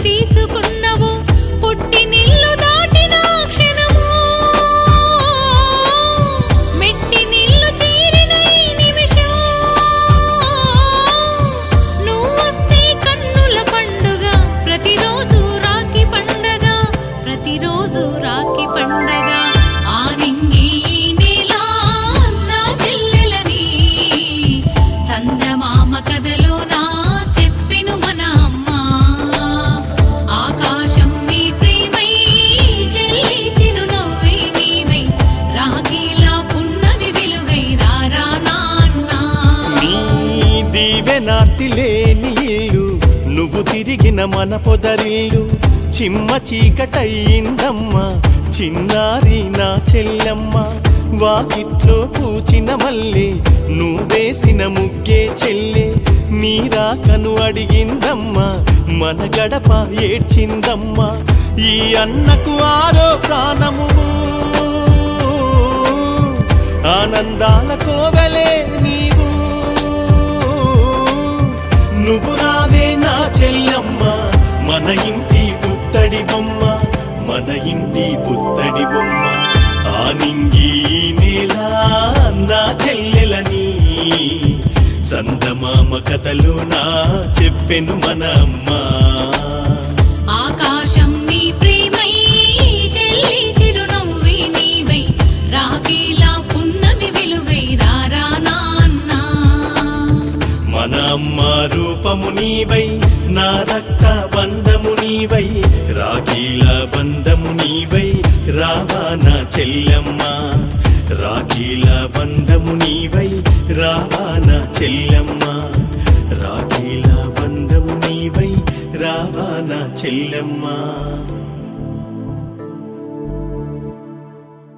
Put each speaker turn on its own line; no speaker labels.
తీసుకున్నవో పుట్టి నిల్లు దాటిన క్షణము మెట్టి నిల్లు చేరిన ఈ నిమిషం నువ్వొస్తే కన్నుల పండుగ ప్రతిరోజు రాఖీ పండగ ప్రతిరోజు రాఖీ పండగ ఆ నింగి ఈ నేల నా చెల్లెలని చందమామ కథలో నా చెప్పెను మన అమ్మ ఆకాశం నీ ప్రేమై చెల్లి చిరునవ్వై నీవై రాఖీలా పున్నమి వెలుగై రారా నాన్నా
నీ దీవెనార్తి లేని ఇల్లు నువ్వు తిరిగిన మన పొదరిల్లు చిమ్మ చీకటయ్యిందమ్మా చిన్నారి నా చెల్లెమ్మ వాకిట్లో పూచిన మల్లె నువ్వేసిన ముగ్గే చెల్లె నీ రాకను అడిగిందమ్మా మన గడప ఏడ్చిందమ్మా ఈ అన్నకు ఆరో ప్రాణము ఆనందాల కోవలే నీవు నువ్వు రావే నా చెల్లమ్మ మన ఇంటి పుత్తడి బొమ్మ మన ఇంటి పుత్తడి బొమ్మ ఆ నింగి ఈ నేల నా చెల్లెలని చందమామ కథలు నా చెప్పెను మన అమ్మ
ఆకాశం నీ ప్రేమై చెల్లి చిరునవ్వి నీవై రాఖీలా పున్నమి వెలుగై రారా నాన్నా
మన అమ్మ రూపము నీవై నా రక్త బంధము నీవై రాఖీల బంధము నీవై రావా నా చెల్లెమ్మ రాఖీల బంధము నీవై రావా నా చెల్లెమ్మ రాఖీల బంధము నీవై రావా నా చెల్లెమ్మ